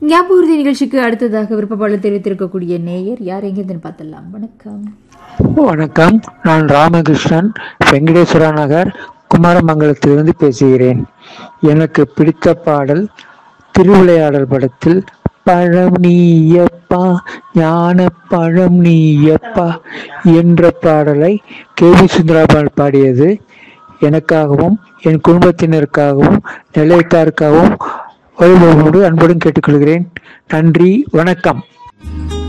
ஞாபகம் நிகழ்ச்சிக்கு அடுத்ததாக விருப்பப்பாளர் தெரிவித்திருக்கக்கூடிய நேயர் யார் எங்கேருந்துன்னு பார்த்தலாம் வணக்கம் வணக்கம் நான் ராமகிருஷ்ணன் வெங்கடேஸ்வரா நகர் குமாரமங்கலத்திலிருந்து பேசுகிறேன் எனக்கு பிடித்த பாடல் திருவிளையாடல் படத்தில் பழம் நீயப்பா ஞான பழம் நீயப்பா என்ற பாடலை கே வி சுந்தராபால் பாடியது எனக்காகவும் என் குடும்பத்தினருக்காகவும் நிலையத்தாருக்காகவும் ஒளிபரப்போடு அன்புடன் கேட்டுக்கொள்கிறேன் நன்றி வணக்கம்